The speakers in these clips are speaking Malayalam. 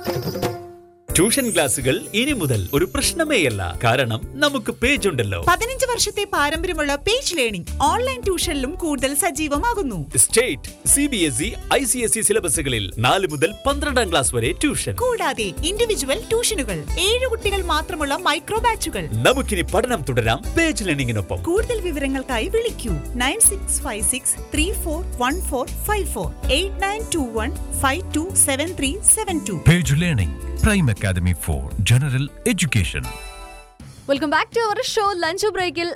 ട്യൂഷൻ ക്ലാസുകൾ ഇനി മുതൽ ഒരു പ്രശ്നമേയല്ല കാരണം നമുക്ക് പേജ് ഉണ്ടല്ലോ പതിനഞ്ച് വർഷത്തെ പാരമ്പര്യമുള്ള പേജ് ലേണിംഗ് ഓൺലൈൻ ട്യൂഷനിലും കൂടുതൽ സജീവമാകുന്നു state C B S E I C S E സിലബസുകളിൽ നാല് മുതൽ പന്ത്രണ്ടാം ക്ലാസ് വരെ ട്യൂഷൻ കൂടാതെ ഇൻഡിവിജ്വൽ ട്യൂഷനുകൾ ഏഴ് കുട്ടികൾ മാത്രമുള്ള മൈക്രോ ബാച്ചുകൾ നമുക്കിനി പഠനം തുടരാം പേജ് ലേണിംഗിനൊപ്പം കൂടുതൽ വിവരങ്ങൾക്കായി വിളിക്കൂ nine six five six three four one four five four eight nine two one five two seven three seven two Page Learning, Prime Academy for General Education. Welcome back to our show lunch ബ്രേക്കിൽ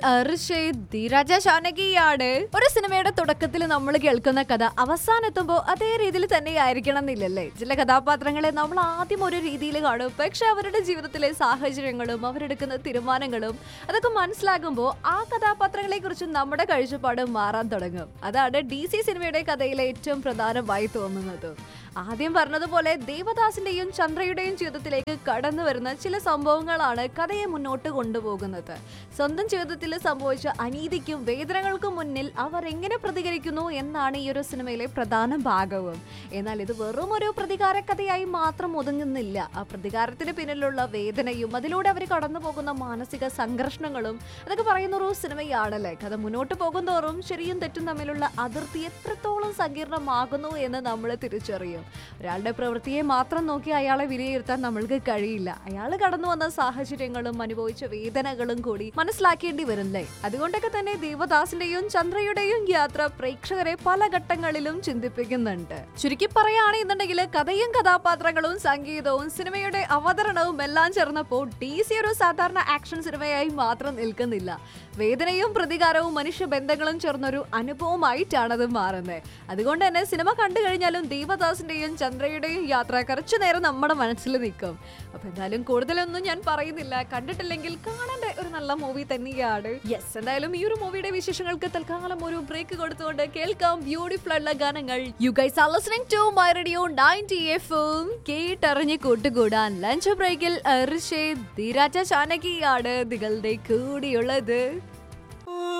ധീരാജ ഷാനകിയാണ് ഒരു സിനിമയുടെ തുടക്കത്തിൽ നമ്മൾ കേൾക്കുന്ന കഥ അവസാനം എത്തുമ്പോൾ അതേ രീതിയിൽ തന്നെ ആയിരിക്കണം എന്നില്ലല്ലേ ചില കഥാപാത്രങ്ങളെ നമ്മൾ ആദ്യം ഒരു രീതിയിൽ കാണും പക്ഷെ അവരുടെ ജീവിതത്തിലെ സാഹചര്യങ്ങളും അവരെടുക്കുന്ന തീരുമാനങ്ങളും അതൊക്കെ മനസ്സിലാകുമ്പോൾ ആ കഥാപാത്രങ്ങളെ കുറിച്ച് നമ്മുടെ കാഴ്ചപ്പാട് മാറാൻ തുടങ്ങും അതാണ് ഡി സി സിനിമയുടെ കഥയിലെ ഏറ്റവും പ്രധാനമായി തോന്നുന്നത് ആദ്യം പറഞ്ഞതുപോലെ ദേവദാസിന്റെയും ചന്ദ്രയുടെയും ജീവിതത്തിലേക്ക് കടന്നു വരുന്ന ചില സംഭവങ്ങളാണ് കഥയെ മുന്നോട്ട് കൊണ്ടുപോകുന്നത് സ്വന്തം ജീവിതത്തിൽ സംഭവിച്ച അനീതിക്കും വേദനകൾക്കും മുന്നിൽ അവർ എങ്ങനെ പ്രതികരിക്കുന്നു എന്നാണ് ഈ ഒരു സിനിമയിലെ പ്രധാന ഭാഗവും എന്നാൽ ഇത് വെറും ഒരു പ്രതികാര കഥയായി മാത്രം ഒതുങ്ങുന്നില്ല ആ പ്രതികാരത്തിന് പിന്നിലുള്ള വേദനയും അതിലൂടെ അവർ കടന്നു പോകുന്ന മാനസിക സംഘർഷങ്ങളും അതൊക്കെ പറയുന്ന ഒരു സിനിമയാണല്ലേ കഥ മുന്നോട്ട് പോകുന്തോറും ശരിയും തെറ്റും തമ്മിലുള്ള അതിർത്തി എത്രത്തോളം സങ്കീർണമാകുന്നു എന്ന് നമ്മൾ തിരിച്ചറിയും ഒരാളുടെ പ്രവൃത്തിയെ മാത്രം നോക്കി അയാളെ വിലയിരുത്താൻ നമ്മൾക്ക് കഴിയില്ല അയാൾ കടന്നു വന്ന സാഹചര്യങ്ങളും അനുഭവിച്ച വേദനകളും കൂടി മനസ്സിലാക്കേണ്ടി വരുന്നേ അതുകൊണ്ടൊക്കെ തന്നെ ദേവദാസിന്റെയും ചന്ദ്രയുടെയും യാത്ര പ്രേക്ഷകരെ പല ഘട്ടങ്ങളിലും ചിന്തിപ്പിക്കുന്നുണ്ട് ചുരുക്കി പറയുകയാണെന്നുണ്ടെങ്കിൽ കഥയും കഥാപാത്രങ്ങളും സംഗീതവും സിനിമയുടെ അവതരണവും എല്ലാം ചേർന്നപ്പോൾ ഡി സി ഒരു സാധാരണ ആക്ഷൻ സിനിമയായി മാത്രം നിൽക്കുന്നില്ല വേദനയും പ്രതികാരവും മനുഷ്യ ബന്ധങ്ങളും ചേർന്നൊരു അനുഭവമായിട്ടാണ് അത് മാറുന്നത് അതുകൊണ്ട് തന്നെ സിനിമ കണ്ടു കഴിഞ്ഞാലും ദേവദാസിന്റെയും ചന്ദ്രയുടെയും യാത്ര കുറച്ചു നേരം നമ്മുടെ മനസ്സിൽ നിൽക്കും അപ്പൊ എന്തായാലും കൂടുതലൊന്നും ഞാൻ പറയുന്നില്ല കണ്ടിട്ടില്ലെങ്കിൽ കാണേണ്ട ഒരു നല്ല മൂവി തന്നെയാണ് യെസ് എന്തായാലും ഈ ഒരു മൂവിയുടെ വിശേഷങ്ങൾക്ക് തൽക്കാലം ഒരു ബ്രേക്ക് കൊടുത്തുകൊണ്ട് കേൾക്കാം ബ്യൂട്ടിഫുൾ ആയിട്ടുള്ള ഗാനങ്ങൾ you guys are listening to my radio 90 എഫും കേട്ടറിഞ്ഞ് കൂട്ടുകൂടാൻ ലഞ്ച് ബ്രേക്കിൽ ഋഷേ ധീരാജ ചാനകിയാണ് നിങ്ങളുടെ കൂടിയുള്ളത്